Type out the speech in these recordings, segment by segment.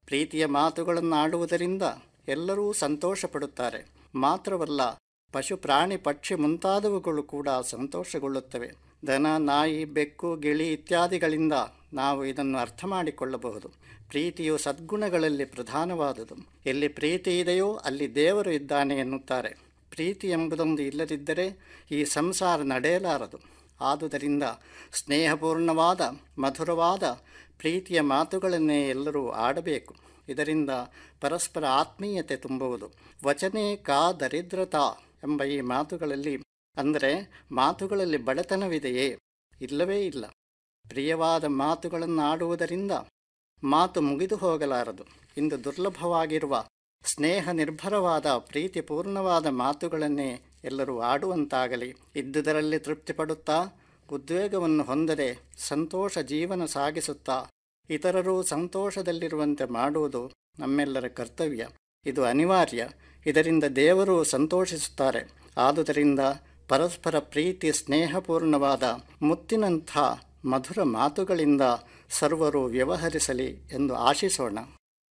ಪ್ರೀತಿಯ ಮಾತುಗಳನ್ನು ಆಡುವುದರಿಂದ ಎಲ್ಲರೂ ಸಂತೋಷ ಪಡುತ್ತಾರೆ ಮಾತ್ರವಲ್ಲ ಪಶು ಪ್ರಾಣಿ ಪಕ್ಷಿ ಮುಂತಾದವುಗಳು ಕೂಡ ಸಂತೋಷಗೊಳ್ಳುತ್ತವೆ ದನ ನಾಯಿ ಬೆಕ್ಕು ಗಿಳಿ ಇತ್ಯಾದಿಗಳಿಂದ ನಾವು ಇದನ್ನು ಅರ್ಥ ಮಾಡಿಕೊಳ್ಳಬಹುದು ಪ್ರೀತಿಯು ಸದ್ಗುಣಗಳಲ್ಲಿ ಪ್ರಧಾನವಾದುದು ಎಲ್ಲಿ ಪ್ರೀತಿ ಇದೆಯೋ ಅಲ್ಲಿ ದೇವರು ಇದ್ದಾನೆ ಎನ್ನುತ್ತಾರೆ ಪ್ರೀತಿ ಎಂಬುದೊಂದು ಇಲ್ಲದಿದ್ದರೆ ಈ ಸಂಸಾರ ನಡೆಯಲಾರದು ಆದುದರಿಂದ ಸ್ನೇಹಪೂರ್ಣವಾದ ಮಧುರವಾದ ಪ್ರೀತಿಯ ಮಾತುಗಳನ್ನೇ ಎಲ್ಲರೂ ಆಡಬೇಕು ಇದರಿಂದ ಪರಸ್ಪರ ಆತ್ಮೀಯತೆ ತುಂಬುವುದು ವಚನೇ ಕಾ ದರಿದ್ರತಾ ಎಂಬ ಈ ಮಾತುಗಳಲ್ಲಿ ಅಂದರೆ ಮಾತುಗಳಲ್ಲಿ ಬಡತನವಿದೆಯೇ ಇಲ್ಲವೇ ಇಲ್ಲ ಪ್ರಿಯವಾದ ಮಾತುಗಳನ್ನು ಆಡುವುದರಿಂದ ಮಾತು ಮುಗಿದು ಹೋಗಲಾರದು ಇಂದು ದುರ್ಲಭವಾಗಿರುವ ಸ್ನೇಹ ನಿರ್ಭರವಾದ ಪ್ರೀತಿಪೂರ್ಣವಾದ ಮಾತುಗಳನ್ನೇ ಎಲ್ಲರೂ ಆಡುವಂತಾಗಲಿ ಇದ್ದುದರಲ್ಲಿ ತೃಪ್ತಿಪಡುತ್ತಾ ಉದ್ವೇಗವನ್ನು ಹೊಂದದೆ ಸಂತೋಷ ಜೀವನ ಸಾಗಿಸುತ್ತಾ ಇತರರು ಸಂತೋಷದಲ್ಲಿರುವಂತೆ ಮಾಡುವುದು ನಮ್ಮೆಲ್ಲರ ಕರ್ತವ್ಯ ಇದು ಅನಿವಾರ್ಯ ಇದರಿಂದ ದೇವರು ಸಂತೋಷಿಸುತ್ತಾರೆ ಆದುದರಿಂದ ಪರಸ್ಪರ ಪ್ರೀತಿ ಸ್ನೇಹಪೂರ್ಣವಾದ ಮುತ್ತಿನಂಥ ಮಧುರ ಮಾತುಗಳಿಂದ ಸರ್ವರು ವ್ಯವಹರಿಸಲಿ ಎಂದು ಆಶಿಸೋಣ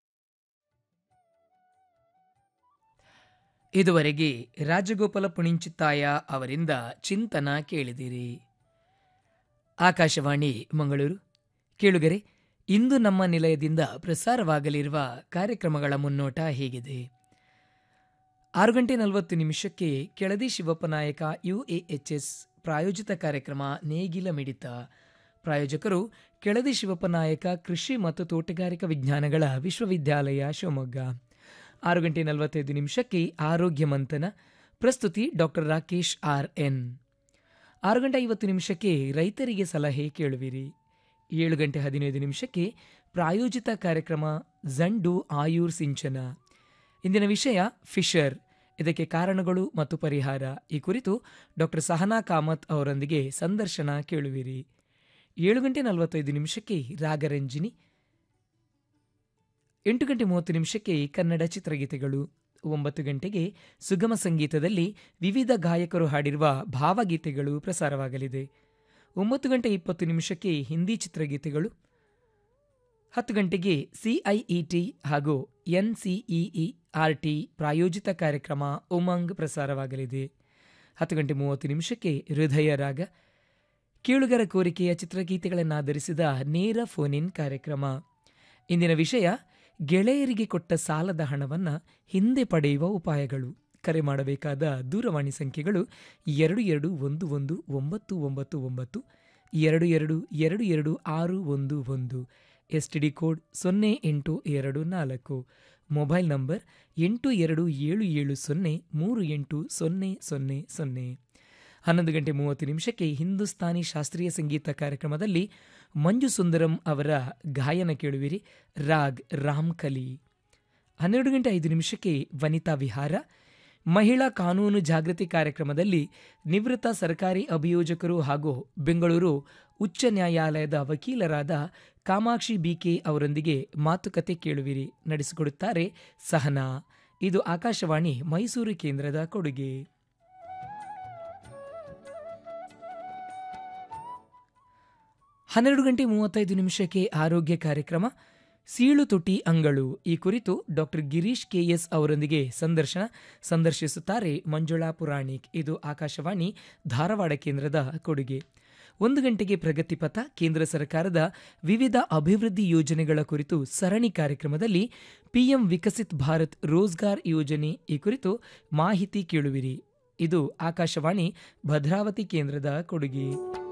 ಇದುವರೆಗೆ ರಾಜಗೋಪಾಲ ಪುಣಿಂಚಿತ್ತಾಯ ಅವರಿಂದ ಚಿಂತನ ಕೇಳಿದಿರಿ ಆಕಾಶವಾಣಿ ಮಂಗಳೂರು ಕೇಳುಗರೆ ಇಂದು ನಮ್ಮ ನಿಲಯದಿಂದ ಪ್ರಸಾರವಾಗಲಿರುವ ಕಾರ್ಯಕ್ರಮಗಳ ಮುನ್ನೋಟ ಹೇಗಿದೆ ಆರು ಗಂಟೆ ನಲವತ್ತು ನಿಮಿಷಕ್ಕೆ ಕೆಳದಿ ಶಿವಪ್ಪ ನಾಯಕ ಯುಎಎಚ್ಎಸ್ ಪ್ರಾಯೋಜಿತ ಕಾರ್ಯಕ್ರಮ ನೇಗಿಲ ಮಿಡಿತ ಪ್ರಾಯೋಜಕರು ಕೆಳದಿ ಶಿವಪ್ಪ ನಾಯಕ ಕೃಷಿ ಮತ್ತು ತೋಟಗಾರಿಕಾ ವಿಜ್ಞಾನಗಳ ವಿಶ್ವವಿದ್ಯಾಲಯ ಶಿವಮೊಗ್ಗ ಆರು ಗಂಟೆ ನಲವತ್ತೈದು ನಿಮಿಷಕ್ಕೆ ಆರೋಗ್ಯ ಮಂಥನ ಪ್ರಸ್ತುತಿ ಡಾಕ್ಟರ್ ರಾಕೇಶ್ ಆರ್ ಎನ್ ಆರು ಗಂಟೆ ಐವತ್ತು ನಿಮಿಷಕ್ಕೆ ರೈತರಿಗೆ ಸಲಹೆ ಕೇಳುವಿರಿ ಏಳು ಗಂಟೆ ಹದಿನೈದು ನಿಮಿಷಕ್ಕೆ ಪ್ರಾಯೋಜಿತ ಕಾರ್ಯಕ್ರಮ ಜಂಡು ಆಯೂರ್ ಸಿಂಚನ ಇಂದಿನ ವಿಷಯ ಫಿಶರ್ ಇದಕ್ಕೆ ಕಾರಣಗಳು ಮತ್ತು ಪರಿಹಾರ ಈ ಕುರಿತು ಡಾಕ್ಟರ್ ಸಹನಾ ಕಾಮತ್ ಅವರೊಂದಿಗೆ ಸಂದರ್ಶನ ಕೇಳುವಿರಿ ಏಳು ಗಂಟೆ ನಲವತ್ತೈದು ನಿಮಿಷಕ್ಕೆ ರಾಗರಂಜಿನಿ ಎಂಟು ಗಂಟೆ ಮೂವತ್ತು ನಿಮಿಷಕ್ಕೆ ಕನ್ನಡ ಚಿತ್ರಗೀತೆಗಳು ಒಂಬತ್ತು ಗಂಟೆಗೆ ಸುಗಮ ಸಂಗೀತದಲ್ಲಿ ವಿವಿಧ ಗಾಯಕರು ಹಾಡಿರುವ ಭಾವಗೀತೆಗಳು ಪ್ರಸಾರವಾಗಲಿದೆ ಒಂಬತ್ತು ಗಂಟೆ ಇಪ್ಪತ್ತು ನಿಮಿಷಕ್ಕೆ ಹಿಂದಿ ಚಿತ್ರಗೀತೆಗಳು ಹತ್ತು ಗಂಟೆಗೆ ಸಿಐಇಟಿ ಹಾಗೂ ಎನ್ಸಿಇಇ ಆರ್ಟಿ ಪ್ರಾಯೋಜಿತ ಕಾರ್ಯಕ್ರಮ ಉಮಂಗ್ ಪ್ರಸಾರವಾಗಲಿದೆ ಹತ್ತು ಗಂಟೆ ಮೂವತ್ತು ನಿಮಿಷಕ್ಕೆ ಹೃದಯ ರಾಗ ಕೇಳುಗರ ಕೋರಿಕೆಯ ಚಿತ್ರಗೀತೆಗಳನ್ನಾಧರಿಸಿದ ನೇರ ಫೋನ್ ಇನ್ ಕಾರ್ಯಕ್ರಮ ಇಂದಿನ ವಿಷಯ ಗೆಳೆಯರಿಗೆ ಕೊಟ್ಟ ಸಾಲದ ಹಣವನ್ನು ಹಿಂದೆ ಪಡೆಯುವ ಉಪಾಯಗಳು ಕರೆ ಮಾಡಬೇಕಾದ ದೂರವಾಣಿ ಸಂಖ್ಯೆಗಳು ಎರಡು ಎರಡು ಒಂದು ಒಂದು ಒಂಬತ್ತು ಒಂಬತ್ತು ಒಂಬತ್ತು ಎರಡು ಎರಡು ಎರಡು ಎರಡು ಆರು ಒಂದು ಒಂದು ಎಸ್ ಟಿ ಡಿ ಕೋಡ್ ಸೊನ್ನೆ ಎಂಟು ಎರಡು ನಾಲ್ಕು ಮೊಬೈಲ್ ನಂಬರ್ ಎಂಟು ಎರಡು ಏಳು ಏಳು ಸೊನ್ನೆ ಮೂರು ಎಂಟು ಸೊನ್ನೆ ಸೊನ್ನೆ ಸೊನ್ನೆ ಹನ್ನೊಂದು ಗಂಟೆ ಮೂವತ್ತು ನಿಮಿಷಕ್ಕೆ ಹಿಂದೂಸ್ತಾನಿ ಶಾಸ್ತ್ರೀಯ ಸಂಗೀತ ಕಾರ್ಯಕ್ರಮದಲ್ಲಿ ಮಂಜು ಸುಂದರಂ ಅವರ ಗಾಯನ ಕೇಳುವಿರಿ ರಾಗ್ ರಾಮ್ಕಲಿ ಹನ್ನೆರಡು ಗಂಟೆ ಐದು ನಿಮಿಷಕ್ಕೆ ವನಿತಾ ವಿಹಾರ ಮಹಿಳಾ ಕಾನೂನು ಜಾಗೃತಿ ಕಾರ್ಯಕ್ರಮದಲ್ಲಿ ನಿವೃತ್ತ ಸರ್ಕಾರಿ ಅಭಿಯೋಜಕರು ಹಾಗೂ ಬೆಂಗಳೂರು ಉಚ್ಚ ನ್ಯಾಯಾಲಯದ ವಕೀಲರಾದ ಕಾಮಾಕ್ಷಿ ಬಿಕೆ ಅವರೊಂದಿಗೆ ಮಾತುಕತೆ ಕೇಳುವಿರಿ ನಡೆಸಿಕೊಡುತ್ತಾರೆ ಸಹನಾ ಇದು ಆಕಾಶವಾಣಿ ಮೈಸೂರು ಕೇಂದ್ರದ ಕೊಡುಗೆ ಹನ್ನೆರಡು ಗಂಟೆ ಮೂವತ್ತೈದು ನಿಮಿಷಕ್ಕೆ ಆರೋಗ್ಯ ಕಾರ್ಯಕ್ರಮ ಸೀಳು ತುಟಿ ಅಂಗಳು ಈ ಕುರಿತು ಡಾಕ್ಟರ್ ಗಿರೀಶ್ ಕೆಎಸ್ ಅವರೊಂದಿಗೆ ಸಂದರ್ಶನ ಸಂದರ್ಶಿಸುತ್ತಾರೆ ಮಂಜುಳಾ ಪುರಾಣಿಕ್ ಇದು ಆಕಾಶವಾಣಿ ಧಾರವಾಡ ಕೇಂದ್ರದ ಕೊಡುಗೆ ಒಂದು ಗಂಟೆಗೆ ಪ್ರಗತಿಪಥ ಕೇಂದ್ರ ಸರ್ಕಾರದ ವಿವಿಧ ಅಭಿವೃದ್ಧಿ ಯೋಜನೆಗಳ ಕುರಿತು ಸರಣಿ ಕಾರ್ಯಕ್ರಮದಲ್ಲಿ ಪಿಎಂ ವಿಕಸಿತ್ ಭಾರತ್ ರೋಜ್ಗಾರ್ ಯೋಜನೆ ಈ ಕುರಿತು ಮಾಹಿತಿ ಕೇಳುವಿರಿ ಇದು ಆಕಾಶವಾಣಿ ಭದ್ರಾವತಿ ಕೇಂದ್ರದ ಕೊಡುಗೆ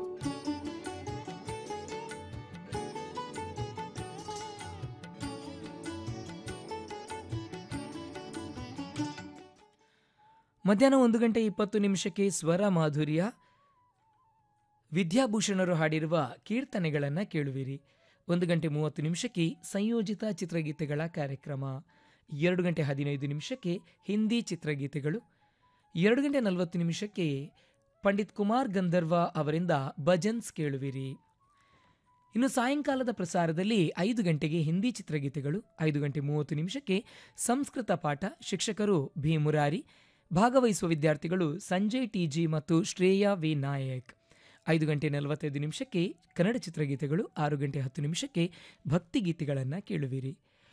ಮಧ್ಯಾಹ್ನ ಒಂದು ಗಂಟೆ ಇಪ್ಪತ್ತು ನಿಮಿಷಕ್ಕೆ ಸ್ವರ ಮಾಧುರ್ಯ ವಿದ್ಯಾಭೂಷಣರು ಹಾಡಿರುವ ಕೀರ್ತನೆಗಳನ್ನು ಕೇಳುವಿರಿ ಒಂದು ಗಂಟೆ ಮೂವತ್ತು ನಿಮಿಷಕ್ಕೆ ಸಂಯೋಜಿತ ಚಿತ್ರಗೀತೆಗಳ ಕಾರ್ಯಕ್ರಮ ಎರಡು ಗಂಟೆ ಹದಿನೈದು ನಿಮಿಷಕ್ಕೆ ಹಿಂದಿ ಚಿತ್ರಗೀತೆಗಳು ಎರಡು ಗಂಟೆ ನಲವತ್ತು ನಿಮಿಷಕ್ಕೆ ಪಂಡಿತ್ ಕುಮಾರ್ ಗಂಧರ್ವ ಅವರಿಂದ ಭಜನ್ಸ್ ಕೇಳುವಿರಿ ಇನ್ನು ಸಾಯಂಕಾಲದ ಪ್ರಸಾರದಲ್ಲಿ ಐದು ಗಂಟೆಗೆ ಹಿಂದಿ ಚಿತ್ರಗೀತೆಗಳು ಐದು ಗಂಟೆ ಮೂವತ್ತು ನಿಮಿಷಕ್ಕೆ ಸಂಸ್ಕೃತ ಪಾಠ ಶಿಕ್ಷಕರು ಭಿ ಮುರಾರಿ ಭಾಗವಹಿಸುವ ವಿದ್ಯಾರ್ಥಿಗಳು ಸಂಜಯ್ ಟಿಜಿ ಮತ್ತು ಶ್ರೇಯಾ ವಿ ನಾಯಕ್ ಐದು ಗಂಟೆ ನಲವತ್ತೈದು ನಿಮಿಷಕ್ಕೆ ಕನ್ನಡ ಚಿತ್ರಗೀತೆಗಳು ಆರು ಗಂಟೆ ಹತ್ತು ನಿಮಿಷಕ್ಕೆ ಭಕ್ತಿಗೀತೆಗಳನ್ನು ಕೇಳುವಿರಿ